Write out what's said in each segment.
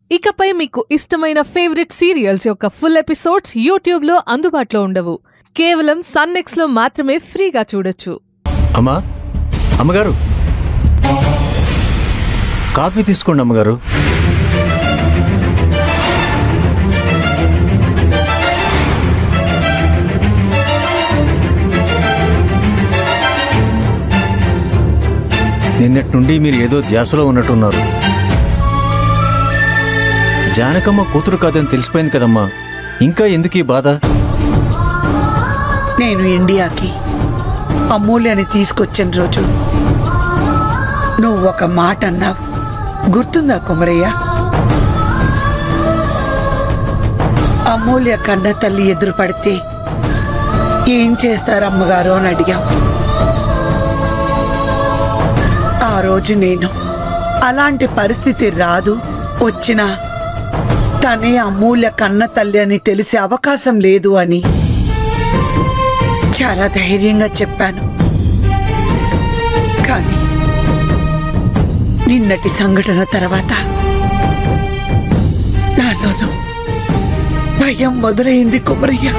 ఇకపై మీకు ఇష్టమైన ఫేవరెట్ సీరియల్స్ యొక్క ఫుల్ ఎపిసోడ్స్ యూట్యూబ్లో అందుబాటులో ఉండవు కేవలం సన్నెక్స్లో మాత్రమే ఫ్రీగా చూడొచ్చు అమ్మా అమ్మగారు కాఫీ తీసుకోండి అమ్మగారు నిన్నటి నుండి మీరు ఏదో ధ్యాసలో ఉన్నట్టున్నారు జానకమ్మ కూతురు కాదని తెలిసిపోయింది కదమ్మా ఇంకా ఎందుకు ఈ బాధ నేను ఇండియాకి అమూల్యని తీసుకొచ్చిన రోజు నువ్వు ఒక మాట అన్నావు గుర్తుందా కుమరయ్య అమూల్య కన్న తల్లి ఎదురు పడితే ఏం చేస్తారు అమ్మగారు అని అడిగావు ఆ రోజు నేను అలాంటి పరిస్థితి రాదు వచ్చినా తనే అమూల్య కన్న తల్లి అని తెలిసే అవకాశం లేదు అని చాలా ధైర్యంగా చెప్పాను కానీ నిన్నటి సంఘటన తర్వాత నాలోనూ భయం మొదలైంది కుమరయ్య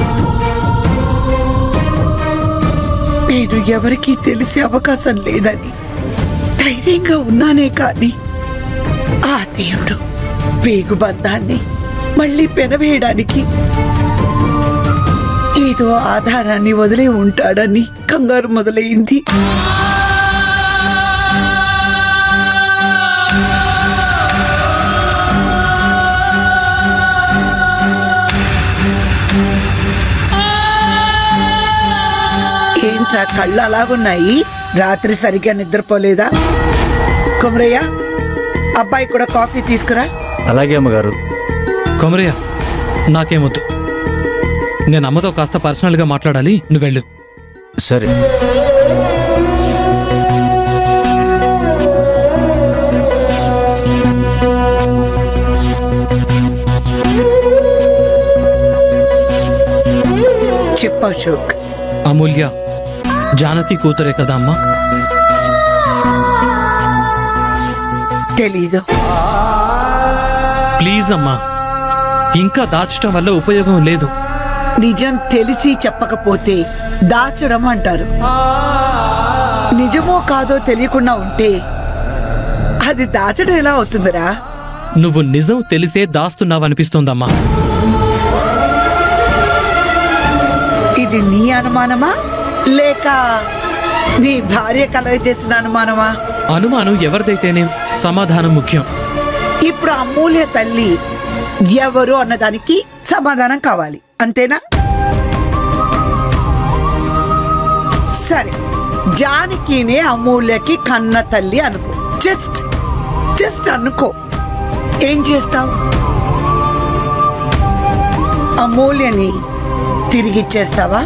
నేను ఎవరికీ తెలిసే అవకాశం లేదని ధైర్యంగా ఉన్నానే కానీ ఆ దేవుడు పేగుబంధాన్ని మళ్ళీ పెనవేయడానికి ఏదో ఆధారాన్ని వదిలే ఉంటాడని కంగారు మొదలైంది ఏంట్రా కళ్ళు అలాగున్నాయి రాత్రి సరిగ్గా నిద్రపోలేదా కుమరయ్య అబ్బాయి కూడా కాఫీ తీసుకురా అలాగే అమ్మగారు కొమరయ్య నాకేమొద్దు నేను అమ్మతో కాస్త పర్సనల్గా మాట్లాడాలి నువ్వు వెళ్ళు సరే చెప్పు అశోక్ అమూల్య జానకి కూతురే కదా అమ్మా తెలీదు ప్లీజ్ అమ్మా ఇంకా దాచటం వల్ల ఉపయోగం లేదు నిజం తెలిసి చెప్పకపోతే దాచడం అంటారు నిజమో కాదో తెలియకుండా ఉంటే అది దాచడం ఎలా అవుతుందిరా నువ్వు నిజం తెలిసే దాస్తున్నావనిపిస్తోందమ్మా ఇది నీ అనుమానమా లేక నీ భార్య కలగ చేసిన అనుమానమా అనుమానం ఎవరిదైతేనే సమాధానం ముఖ్యం ఇప్పుడు అమూల్య తల్లి ఎవరు అన్నదానికి సమాధానం కావాలి అంతేనా సరే జానకినే అమూల్యకి కన్న తల్లి అనుకో జస్ట్ జస్ట్ అనుకో ఏం చేస్తావు అమూల్యని తిరిగిచ్చేస్తావా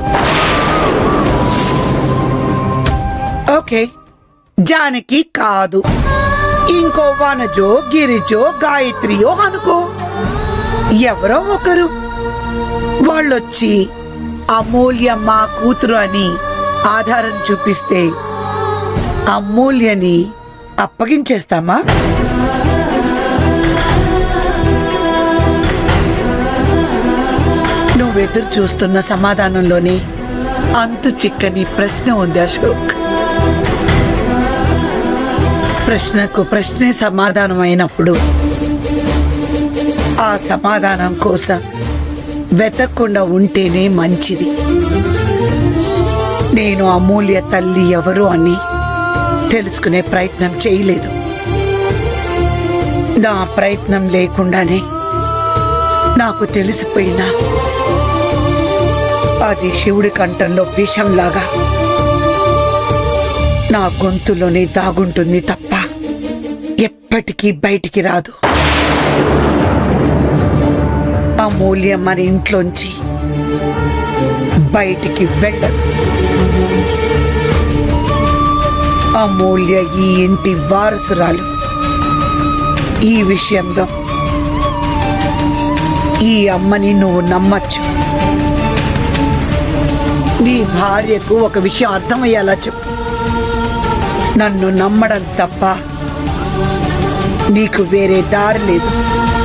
ఓకే జానకి కాదు ఇంకో వనజో గిరిజో గాయత్రియో అనుకో ఎవరో ఒకరు వాళ్ళొచ్చి అమూల్య మా కూతురు అని ఆధారం చూపిస్తే అమూల్యని అప్పగించేస్తామా నువ్వెదురు చూస్తున్న సమాధానంలోనే అంతు చిక్కని ప్రశ్న ఉంది అశోక్ ప్రశ్నకు ప్రశ్నే సమాధానం అయినప్పుడు ఆ సమాధానం కోసం వెతకకుండా ఉంటేనే మంచిది నేను అమూల్య తల్లి ఎవరు అని తెలుసుకునే ప్రయత్నం చేయలేదు నా ప్రయత్నం లేకుండానే నాకు తెలిసిపోయినా అది శివుడి కంఠంలో విషంలాగా నా గొంతులోనే దాగుంటుంది తప్ప ఎప్పటికీ బయటికి రాదు అమూల్య మన ఇంట్లోంచి బయటికి వెళ్ళదు అమూల్య ఈ ఇంటి వారసురాలు ఈ విషయంలో ఈ అమ్మని నువ్వు నమ్మచ్చు నీ భార్యకు ఒక విషయం అర్థమయ్యేలా చెప్పు నన్ను నమ్మడం తప్ప నీకు వేరే దారి లేదు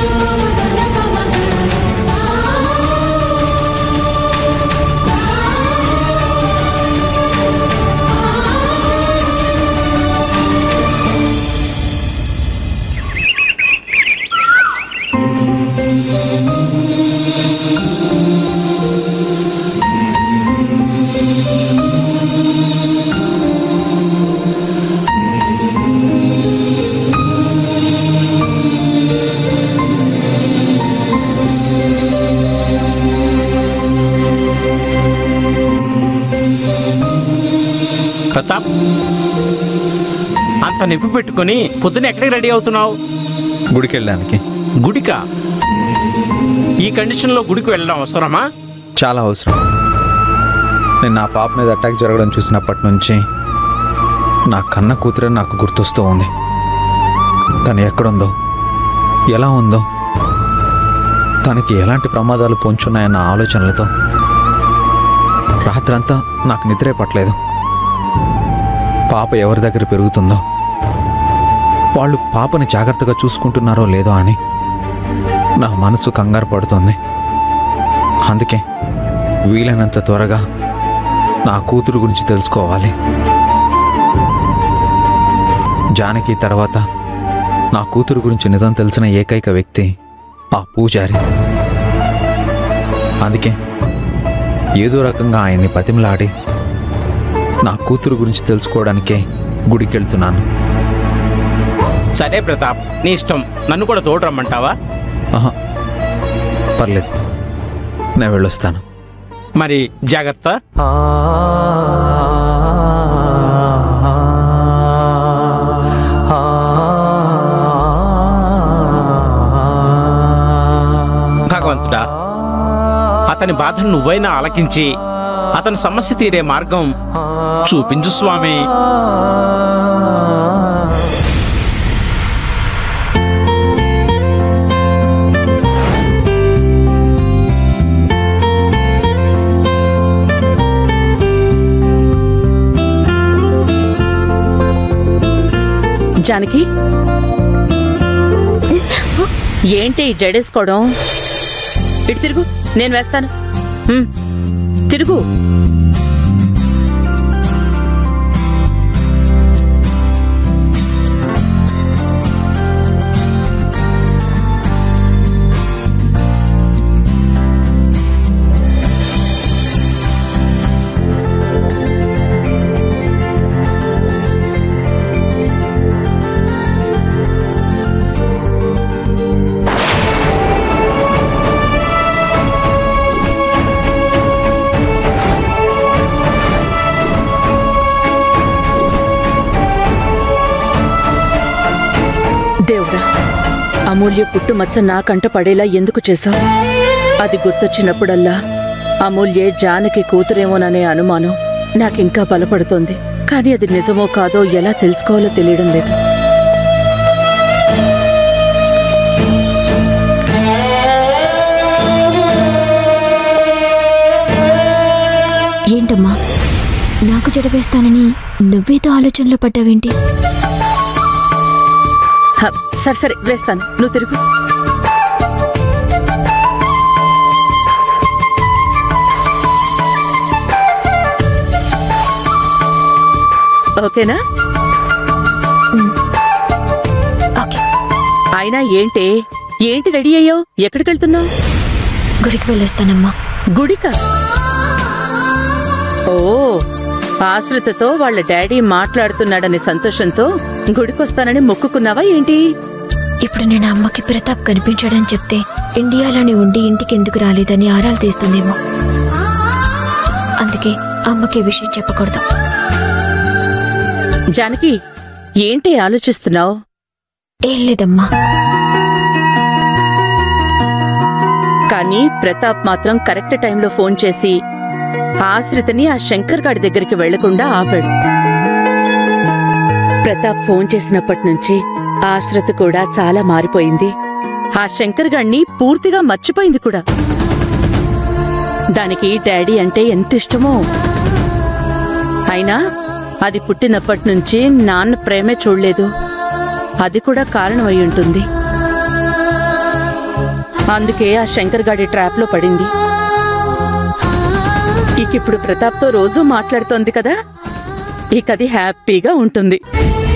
ప్రతాప్ అంత నిప్పు పెట్టుకొని పొద్దున ఎక్కడికి రెడీ అవుతున్నావు గుడికి వెళ్ళడానికి గుడికా ఈ కండిషన్లో గుడికి వెళ్ళడం అవసరమా చాలా అవసరం నేను నా పాప మీద అటాక్ జరగడం చూసినప్పటి నుంచి నా కన్న కూతురే నాకు గుర్తొస్తూ ఉంది తను ఎక్కడుందో ఎలా ఉందో తనకి ఎలాంటి ప్రమాదాలు పొంచున్నాయన్న ఆలోచనలతో రాత్రంతా నాకు నిద్రే పట్టలేదు పాప ఎవరి దగ్గర పెరుగుతుందో వాళ్ళు పాపని జాగ్రత్తగా చూసుకుంటున్నారో లేదో అని నా మనసు కంగారు పడుతుంది అందుకే వీలైనంత త్వరగా నా కూతురు గురించి తెలుసుకోవాలి జానకి తర్వాత నా కూతురు గురించి నిజం తెలిసిన ఏకైక వ్యక్తి ఆ పూజారి అందుకే ఏదో రకంగా ఆయన్ని బతిమలాడి నా కూతురు గురించి తెలుసుకోవడానికే గుడికి వెళ్తున్నాను సరే ప్రతాప్ నీ ఇష్టం నన్ను కూడా తోడు రమ్మంటావా ఆహా పర్లేదు నేను వెళ్ళొస్తాను మరి జాగ్రత్త భగవంతుడా అతని బాధను నువ్వైనా ఆలకించి అతని సమస్య తీరే మార్గం చూపించు స్వామి జానకి ఏంటి ఈ జడేసుకోవడం ఇటు తిరుగు నేను వేస్తాను హ్మ్. తిరుగు దేవుడా అమూల్య పుట్టుమచ్చ నా కంట పడేలా ఎందుకు చేశావు అది గుర్తొచ్చినప్పుడల్లా అమూల్యే జానకి కూతురేమోననే అనుమానం నాకింకా బలపడుతోంది కానీ అది నిజమో కాదో ఎలా తెలుసుకోవాలో తెలియడం లేదు ఏంటమ్మా నాకు జడ వేస్తానని నువ్వేదో ఆలోచనలో పడ్డావేంటి హ, సరే సరే వేస్తాను నువ్వు తిరుగు ఓకేనా ఓకే అయినా ఏంటే ఏంటి రెడీ అయ్యావు ఎక్కడికి వెళ్తున్నావు గుడికి వెళ్ళొస్తానమ్మా గుడికా ఓ ఆశ్రితతో వాళ్ళ డాడీ మాట్లాడుతున్నాడనే సంతోషంతో గుడికొస్తానని మొక్కుకున్నావా ఏంటి ఇప్పుడు నేను అమ్మకి ప్రతాప్ కనిపించాడని చెప్తే ఇండియాలోనే ఉండి ఇంటికి ఎందుకు రాలేదని ఆరాలు తీస్తుందేమో అందుకే అమ్మకి ఈ విషయం చెప్పకూడదు జానకి ఏంటి ఆలోచిస్తున్నావు ఏం లేదమ్మా కానీ ప్రతాప్ మాత్రం కరెక్ట్ టైంలో ఫోన్ చేసి ఆశ్రితని ఆ శంకర్ గాడి దగ్గరికి వెళ్లకుండా ఆపాడు ప్రతాప్ ఫోన్ చేసినప్పటి నుంచి ఆశ్రిత కూడా చాలా మారిపోయింది ఆ శంకర్ గాడిని పూర్తిగా మర్చిపోయింది కూడా దానికి డాడీ అంటే ఎంత ఇష్టమో అయినా అది పుట్టినప్పటి నుంచి నాన్న ప్రేమే చూడలేదు అది కూడా కారణం అయి ఉంటుంది అందుకే ఆ శంకర్ గాడి ట్రాప్ లో పడింది ఇక ఇప్పుడు ప్రతాప్తో రోజూ మాట్లాడుతోంది కదా ఇక అది హ్యాపీగా ఉంటుంది